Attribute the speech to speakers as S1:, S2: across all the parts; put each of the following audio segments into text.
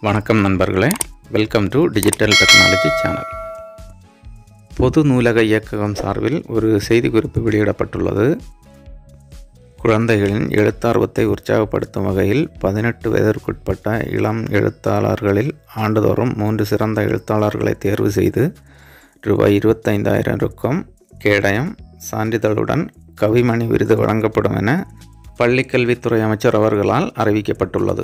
S1: வணக்கம் நண்பர்களே welcome to digital technology channel பொது நூலக இயக்ககம் சார்பில் ஒரு செய்திக்குறிப்பு வெளியிடப்பட்டுள்ளது குழந்தைகளின் எழுத்தார்வத்தை உற்சாகப்படுத்தும் வகையில் பதினெட்டு வயதிற்குட்பட்ட இளம் எழுத்தாளர்களில் ஆண்டுதோறும் மூன்று சிறந்த எழுத்தாளர்களை தேர்வு செய்து ரூபாய் இருபத்தைந்தாயிரம் ரொக்கம் கேடயம் சான்றிதழுடன் கவிமணி விருது வழங்கப்படும் என பள்ளிக்கல்வித்துறை அமைச்சர் அவர்களால் அறிவிக்கப்பட்டுள்ளது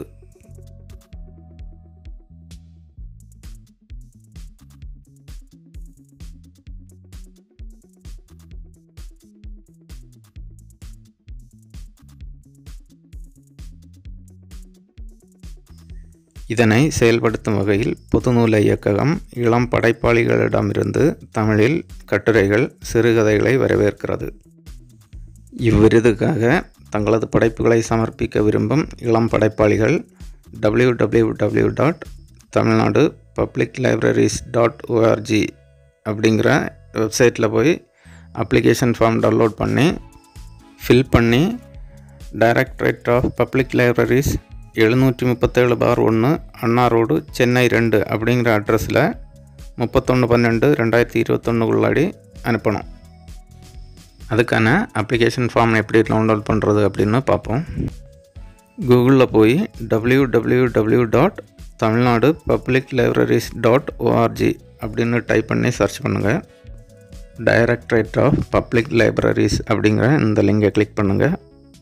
S1: இதனை செயல்படுத்தும் வகையில் பொதுநூல இயக்ககம் இளம் படைப்பாளிகளிடமிருந்து தமிழில் கட்டுரைகள் சிறுகதைகளை வரவேற்கிறது இவ்விருதுக்காக தங்களது படைப்புகளை சமர்ப்பிக்க விரும்பும் இளம் படைப்பாளிகள் W W W dot Tamil Nadu public libraries dot ORG அப்படிங்கிற வெப்சைட்டில் போய் அப்ளிகேஷன் ஃபார்ம் டவுன்லோட் பண்ணி ஃபில் பண்ணி டைரக்டரேட் ஆஃப் பப்ளிக் லைப்ரரிஸ் எழுநூற்றி முப்பத்தேழு பார் ஒன்று அண்ணா ரோடு சென்னை ரெண்டு அப்படிங்கிற அட்ரஸில் முப்பத்தொன்று பன்னெண்டு ரெண்டாயிரத்தி இருபத்தொன்னுக்குள்ளாடி அனுப்பணும் அதுக்கான அப்ளிகேஷன் ஃபார்ம் எப்படி டவுன்லோட் பண்ணுறது அப்படின்னு பார்ப்போம் கூகுளில் போய் W W W dot Tamil Nadu public libraries dot ORG அப்படின்னு டைப் பண்ணி சர்ச் பண்ணுங்கள் டைரக்டரேட் ஆஃப் பப்ளிக் லைப்ரரிஸ் அப்படிங்கிற இந்த லிங்கை கிளிக் பண்ணுங்கள்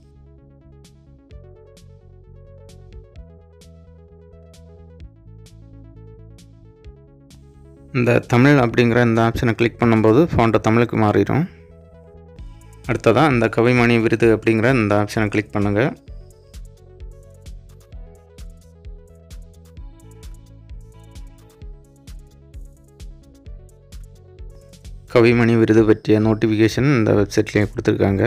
S1: இந்த தமிழ் அப்படிங்கிற இந்த ஆப்ஷனை கிளிக் பண்ணும்போது ஃபோன்ட்டை தமிழுக்கு மாறிடும் அடுத்ததாக இந்த கவிமணி விருது அப்படிங்கிற இந்த ஆப்ஷனை கிளிக் பண்ணுங்கள் கவிமணி விருது பற்றிய நோட்டிஃபிகேஷன் இந்த வெப்சைட்லேயே கொடுத்துருக்காங்க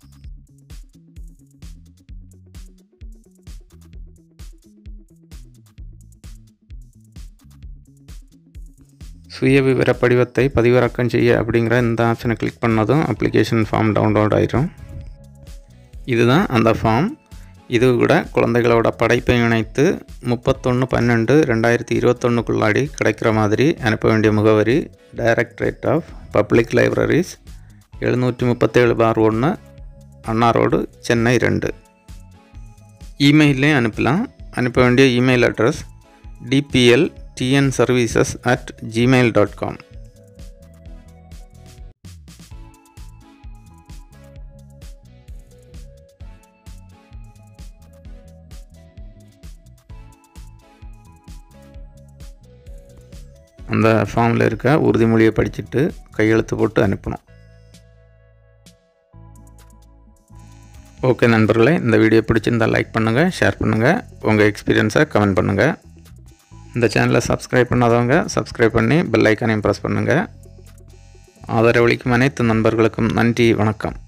S1: சுய விவர படிவத்தை பதிவிறக்கம் செய்ய அப்படிங்கிற இந்த ஆப்ஷனை கிளிக் பண்ணதும் அப்ளிகேஷன் ஃபார்ம் டவுன்லோட் ஆயிரும் இதுதான் அந்த ஃபார்ம் இது கூட குழந்தைகளோட படைப்பை இணைத்து முப்பத்தொன்று பன்னெண்டு ரெண்டாயிரத்தி இருபத்தொன்னுக்குள்ளாடி கிடைக்கிற மாதிரி அனுப்ப வேண்டிய முகவரி டைரக்டரேட் ஆஃப் பப்ளிக் லைப்ரரிஸ் எழுநூற்றி முப்பத்தேழு பார் ஒன்று அண்ணா ரோடு சென்னை ரெண்டு இமெயிலையும் அனுப்பலாம் அனுப்ப வேண்டிய email address DPL TN services at Gmail dot com அந்த ஃபார்மில் இருக்க உறுதிமொழியை படிச்சுட்டு கையெழுத்து போட்டு அனுப்பணும் ஓகே நண்பர்களே இந்த வீடியோ பிடிச்சிருந்தால் லைக் பண்ணுங்கள் ஷேர் பண்ணுங்கள் உங்கள் எக்ஸ்பீரியன்ஸை கமெண்ட் பண்ணுங்கள் இந்த சேனலை சப்ஸ்கிரைப் பண்ணாதவங்க சப்ஸ்கிரைப் பண்ணி பெல் ஐக்கானையும் ப்ரெஸ் பண்ணுங்கள் ஆதரவளிக்கும் அனைத்து நண்பர்களுக்கும் நன்றி வணக்கம்